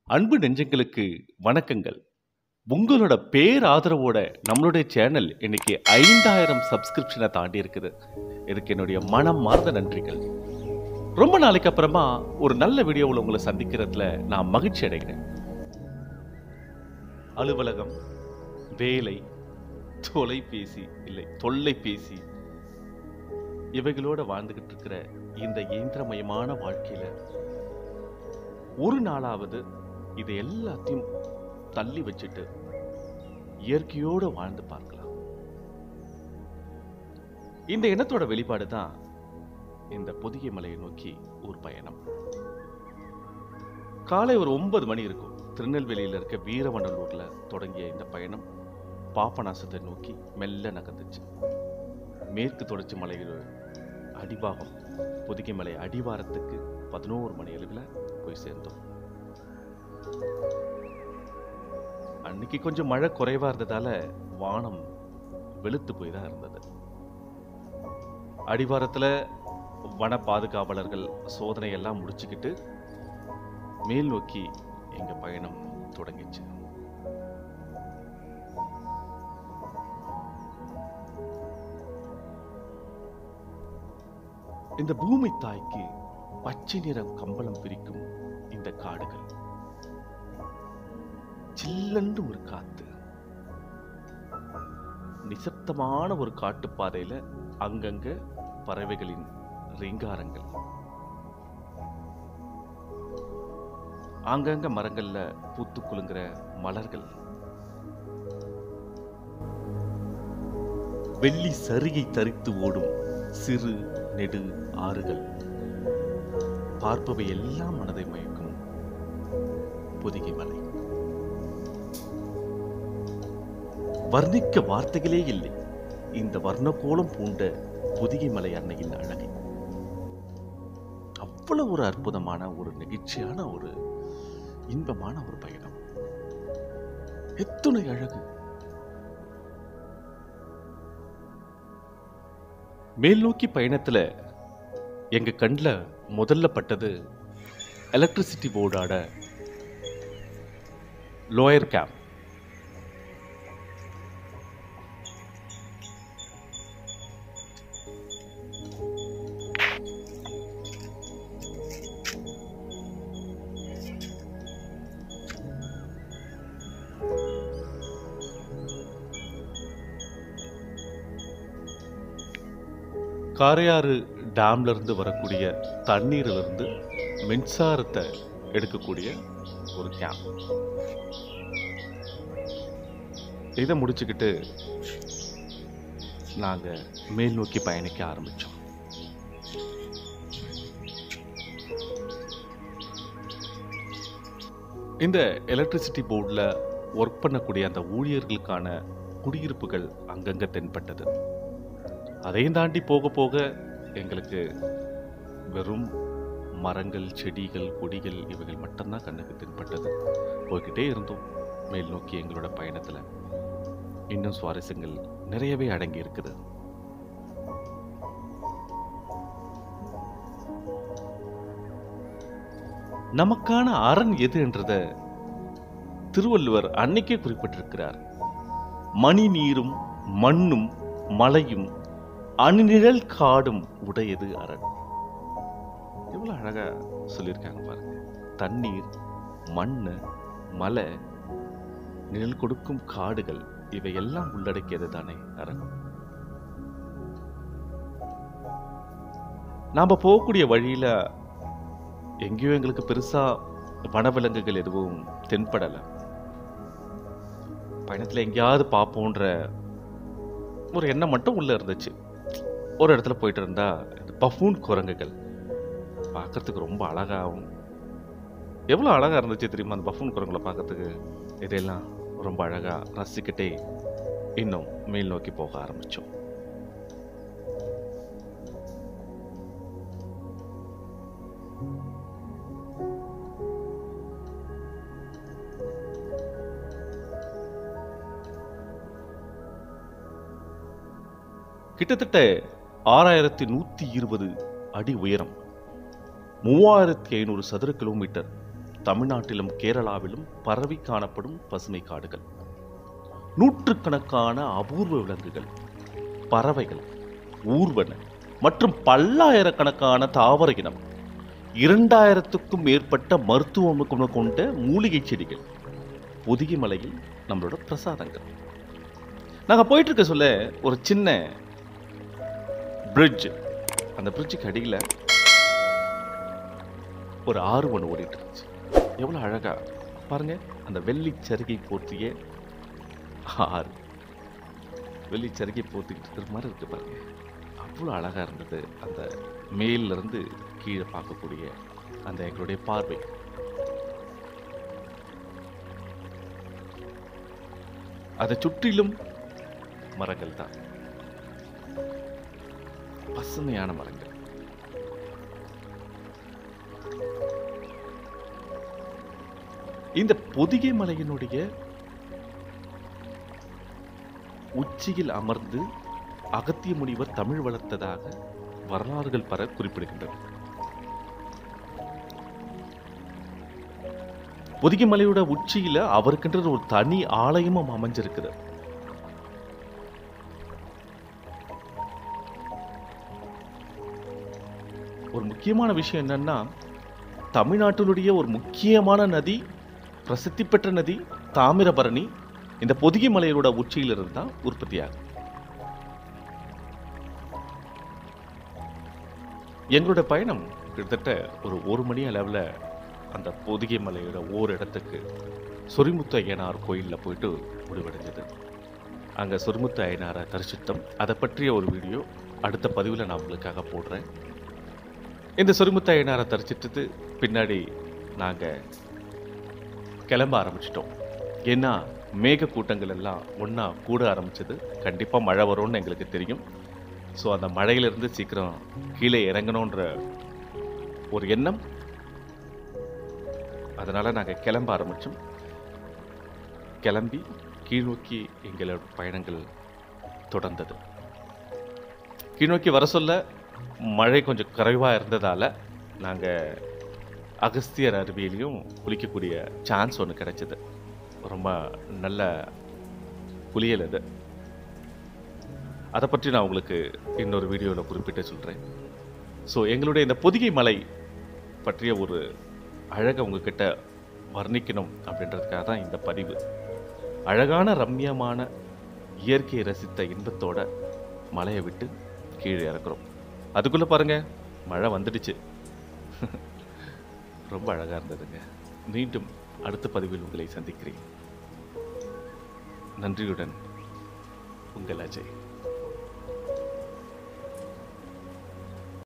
அன்பு நெஞ்சங்களுக்கு வணக்கங்கள் உங்களோட பேராதரவோட நம்மளுடைய சேனல் இன்னைக்கு ஐந்தாயிரம் சப்ஸ்கிரிப்ஷனை தாண்டி இருக்குது இதுக்கு என்னுடைய மனம் மார்ந்த நன்றிகள் ரொம்ப நாளைக்கு அப்புறமா ஒரு நல்ல வீடியோவில் உங்களை சந்திக்கிறதுல நான் மகிழ்ச்சி அடைகிறேன் அலுவலகம் வேலை தொலைபேசி இல்லை தொல்லைபேசி இவைகளோட வாழ்ந்துகிட்டு இருக்கிற இந்த இயந்திரமயமான வாழ்க்கையில ஒரு நாளாவது இது எல்லாத்தையும் தள்ளி வச்சுட்டு இயற்கையோடு வாழ்ந்து பார்க்கலாம் இந்த எண்ணத்தோட வெளிப்பாடு தான் இந்த பொதிகை மலையை நோக்கி ஒரு பயணம் காலை ஒரு ஒன்பது மணி இருக்கும் திருநெல்வேலியில் இருக்க வீரவண்டலூர்ல தொடங்கிய இந்த பயணம் பாபநாசத்தை நோக்கி மெல்ல நகர்ந்துச்சு மேற்கு தொடர்ச்சி மலையில் அடிவாகம் பொதிகை மலை அடிவாரத்துக்கு பதினோரு மணி அளவில் போய் சேர்ந்தோம் அன்னைக்கு கொஞ்சம் மழை குறைவா இருந்ததால வானம் வெளுத்து போய் தான் இருந்தது அடிவாரத்துல வன பாதுகாவலர்கள் சோதனை எல்லாம் முடிச்சுக்கிட்டு மேல் நோக்கி எங்க பயணம் தொடங்கிச்சு இந்த பூமி தாய்க்கு பச்சை நிற கம்பளம் பிரிக்கும் இந்த காடுகள் சில்லென்று ஒரு காத்து நிசப்தமான ஒரு காட்டுப்பாதையில அங்கங்க பறவைகளின் ரீங்காரங்கள் ஆங்கங்க மரங்கள்ல பூத்து குலுங்குற மலர்கள் வெள்ளி சரிகை தரித்து ஓடும் சிறு நெடு ஆறுகள் பார்ப்பவை எல்லாம் மனதை மயக்கும் பொதிகை மலை வர்ணிக்க வார்த்தைகளே இல்லை இந்த வர்ணக்கோலம் பூண்ட பொதிகை மலை அன்னையின் அழகை அவ்வளவு ஒரு அற்புதமான ஒரு நெகிழ்ச்சியான ஒரு இன்பமான ஒரு பயணம் எத்துணை அழகு மேல் நோக்கி பயணத்துல எங்க கண்ணில் முதல்ல பட்டது எலக்ட்ரிசிட்டி போர்டோட லோயர் கேம்ப் காரையாறு டேம்ல இருந்து வரக்கூடிய தண்ணீர்ல இருந்து மின்சாரத்தை எடுக்கக்கூடிய ஒரு கேம்ப் இதை முடிச்சுக்கிட்டு நாங்க மேல் நோக்கி பயணிக்க ஆரம்பிச்சோம் இந்த எலக்ட்ரிசிட்டி போர்டில் ஒர்க் பண்ணக்கூடிய அந்த ஊழியர்களுக்கான குடியிருப்புகள் அங்கங்க தென்பட்டது அதையும் தாண்டி போக போக எங்களுக்கு வெறும் மரங்கள் செடிகள் கொடிகள் இவைகள் மட்டும்தான் கண்ணுக்கு தென்பட்டது போய்கிட்டே இருந்தோம் மேல் நோக்கி எங்களோட பயணத்துல இன்னும் சுவாரஸ்யங்கள் நிறையவே அடங்கி இருக்குது நமக்கான அரண் எது என்றத திருவள்ளுவர் அன்னைக்கே குறிப்பிட்டிருக்கிறார் மணி நீரும் மண்ணும் மலையும் அணிநிழல் காடும் உடையது அரண் எவ்வளவு அழகா சொல்லியிருக்காங்க பாருங்க தண்ணீர் மண் மலை நிழல் கொடுக்கும் காடுகள் இவை எல்லாம் உள்ளடக்கியது தானே அரண் நாம போகக்கூடிய வழியில எங்கேயோ எங்களுக்கு பெருசா வனவிலங்குகள் எதுவும் தென்படல பயணத்துல எங்கேயாவது பார்ப்போன்ற ஒரு எண்ணம் மட்டும் உள்ள இருந்துச்சு ஒரு இடத்துல போயிட்டு இருந்தா இந்த பஃபூன் குரங்குகள் பார்க்கறதுக்கு ரொம்ப அழகாகவும் எவ்வளோ அழகா இருந்துச்சு தெரியுமா அந்த பஃபூன் குரங்குகளை பார்க்கறதுக்கு இதெல்லாம் ரொம்ப அழகா ரசிக்கிட்டே இன்னும் மேல் நோக்கி போக ஆரம்பிச்சோம் கிட்டத்தட்ட ஆறாயிரத்தி நூத்தி இருபது அடி உயரம் மூவாயிரத்தி ஐநூறு சதுர கிலோமீட்டர் தமிழ்நாட்டிலும் கேரளாவிலும் பரவி காணப்படும் பசுமை காடுகள் நூற்றுக்கணக்கான அபூர்வ விலங்குகள் பறவைகள் ஊர்வன மற்றும் பல்லாயிரக்கணக்கான தாவர இனம் இரண்டாயிரத்துக்கும் மேற்பட்ட மருத்துவ குணம் கொண்ட மூலிகை செடிகள் பொதிகை மலையில் நம்மளோட பிரசாதங்கள் நாங்கள் போயிட்டு இருக்க சொல்ல ஒரு சின்ன பிரிட்ஜ் அந்த பிரிட்ஜுக்கு அடியில் ஒரு ஆறு ஒன்று ஓடிட்டு இருந்துச்சு எவ்வளோ அழகா பாருங்க அந்த வெள்ளி சருகை போற்றிய ஆறு வெள்ளி சருகை போத்திக்கிட்டு இருக்கிற மாதிரி இருக்கு பாருங்க அவ்வளோ அழகா இருந்தது அந்த மேல்ல இருந்து கீழே பார்க்கக்கூடிய அந்த எங்களுடைய பார்வை அதை சுற்றிலும் மரங்கள் தான் பசுமையான மரங்கள் இந்த பொதிகை மலையினுடைய உச்சியில் அமர்ந்து அகத்திய முனிவர் தமிழ் வளர்த்ததாக வரலாறுகள் பல குறிப்பிடுகின்றன பொதிகை மலையோட உச்சியில அவருக்கென்ற ஒரு தனி ஆலயமும் அமைஞ்சிருக்குது ஒரு முக்கியமான விஷயம் என்னன்னா தமிழ்நாட்டினுடைய ஒரு முக்கியமான நதி பிரசித்தி பெற்ற நதி தாமிரபரணி இந்த பொதிகை மலையோட உச்சியிலிருந்து தான் உற்பத்தியாகும் எங்களோட பயணம் கிட்டத்தட்ட ஒரு ஒரு மணி அளவில் அந்த பொதிகை மலையோட ஓர் இடத்துக்கு சொரிமுத்து ஐயனார் கோயிலில் போயிட்டு முடிவடைஞ்சது அங்கே சொரிமுத்து ஐயனாரை தரிசித்தோம் அதை பற்றிய ஒரு வீடியோ அடுத்த பதிவில் நான் உங்களுக்காக போடுறேன் இந்த சொரிமுத்து ஐயனாரை தரிசித்தது பின்னாடி நாங்கள் கிளம்ப ஆரம்பிச்சிட்டோம் ஏன்னா மேக கூட்டங்கள் எல்லாம் ஒன்றா கூட ஆரம்பிச்சது கண்டிப்பாக மழை வரும்னு எங்களுக்கு தெரியும் ஸோ அந்த மழையிலிருந்து சீக்கிரம் கீழே இறங்கணுன்ற ஒரு எண்ணம் அதனால் நாங்கள் கிளம்ப ஆரம்பித்தோம் கிளம்பி கீழ்நோக்கி எங்களோட பயணங்கள் தொடர்ந்தது கீழ்நோக்கி வர சொல்ல மழை கொஞ்சம் குறைவாக இருந்ததால் நாங்கள் அகஸ்தியர் அருவியிலையும் குளிக்கக்கூடிய சான்ஸ் ஒன்று கிடைச்சது ரொம்ப நல்ல குளியல் அது அதை பற்றி நான் உங்களுக்கு இன்னொரு வீடியோவில் குறிப்பிட்டு சொல்கிறேன் ஸோ எங்களுடைய இந்த பொதிகை மலை பற்றிய ஒரு அழகை உங்ககிட்ட வர்ணிக்கணும் அப்படின்றதுக்காக தான் இந்த பதிவு அழகான ரம்மியமான இயற்கையை ரசித்த இன்பத்தோட மலையை விட்டு கீழே இறக்குறோம் அதுக்குள்ளே பாருங்க மழை வந்துடுச்சு ரொம்ப அழகாக இருந்ததுங்க மீண்டும் அடுத்த பதிவில் உங்களை சந்திக்கிறேன் நன்றியுடன் உங்கள் அஜய்